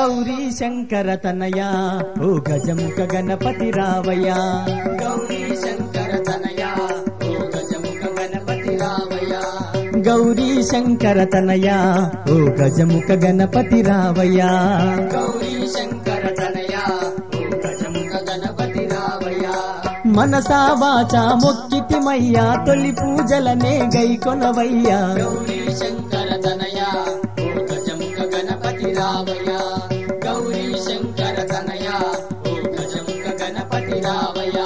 గౌరీ శంకర తనయ ఓ గజముఖ గణపతి రావయ్య గౌరీ శంకర తనయ ఓ గజముఖ గణపతి రావయ్య గౌరీ శంకర తనయ ఓ గజముఖ గణపతి రావయ్య గౌరీ శంకర తనయ ఓ గజముఖ గణపతి రావయ్య మనసా వాచ మొక్కితిమయ్యా తొలి పూజలనే గైకొనవయ్యా గౌరీ శంకర తనయ ఓ గజముఖ గణపతి రావయ్య గౌరీ శంకర తనయ ఓ గజముఖ గణపతి రావయ్య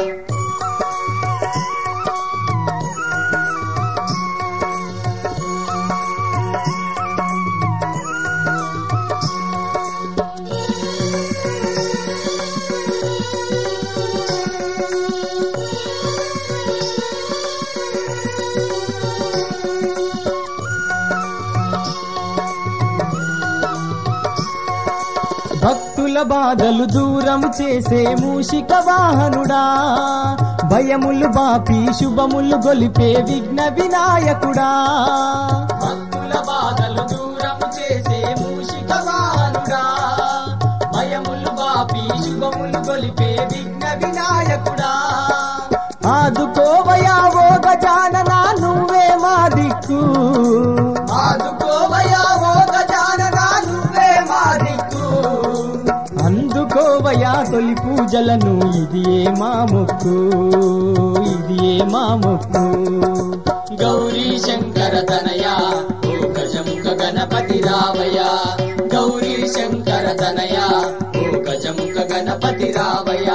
భక్తుల బాధలు దూరం చేసే మూషిక వాహనుడా భయములు బాపి శుభములు గొలిపే విఘ్న వినాయకుడా భక్తుల బాధలు దూరం చేసే మూషిక వాహనుడా భయములు బాపి శుభములు గొలిపే విఘ్న వినాయకుడా ఆదుకోవయా ఓ గజాననా నువ్వే మా దిక్కు ఆదుకోవయా ఓ గజాననా నువ్వే మా దిక్కు అందుకోవయా తొలి పూజలను ఇది ఏ మా మొక్కు ఇది ఏ మా మొక్కు గౌరీ శంకర తనయ ఓ గజముఖ గణపతి రావయ్య గౌరీ శంకర తనయ ఓ గజముఖ గణపతి రావయ్య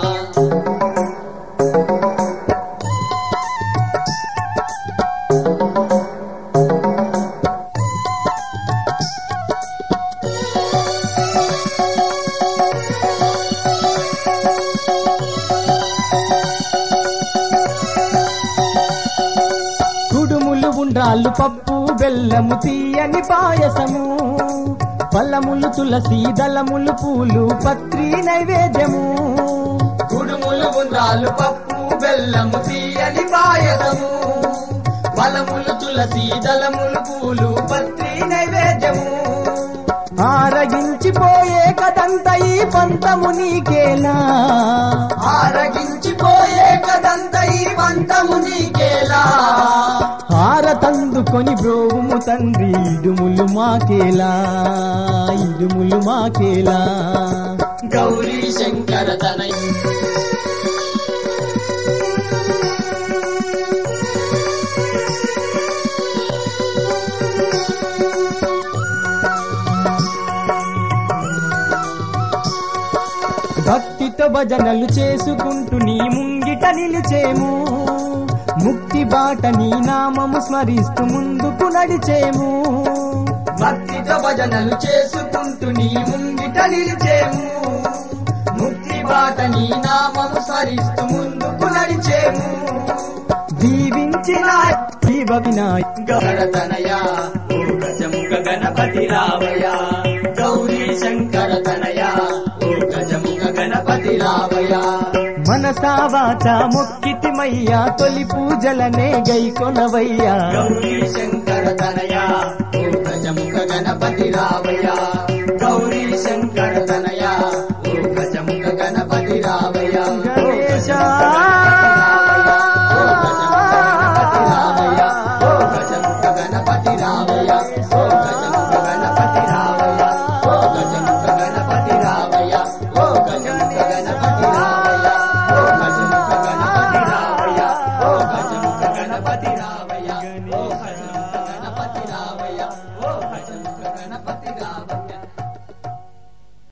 కుడుములు ఉండ్రాళ్ళు పప్పు బెల్లము తీయని పాయసము ఫలములు తులసి దళములు పూలు పత్రి నైవేద్యము కుడుములు ఉండ్రాలు పప్పు బెల్లము తీయని పాయసము ఫలములు తులసి దళములు పూలు పత్రి నైవేద్యము ఆరగించిపోయే కదంత ఈ పంతము నీకేలా ఆరగించిపోయే కదంత ఈ పంతము నీకేలా హారతందుకొని బ్రోవుము తండ్రి ఇడుములు మాకేలా ఇడుములు మాకేలా గౌరీ శంకర తనయ భక్తితో భజనలు చేసుకుంటూ నీ ముంగిట నిలిచేము ముక్తి బాట నీ నామము స్మరిస్తూ ముందుకు నడిచేము భక్తితో భజనలు చేసుకుంటూ నీ ముంగిట నిలిచేము ముక్తి బాట నీ నామము స్మరిస్తూ ముందుకు నడిచేము దీవించిన జీవ వినాయక గౌరతనయ ఓ గజముఖ గణపతి రావయ గౌరీ శంకర తనయ ఓ గజముఖ గణపతి రావయ మనసా వాచ మొక్కితిమయ్యా తొలి పూజలనే గైకొనవయ్యా గౌరీ శంకర తనయ ఓ గజముఖ గణపతి రావయ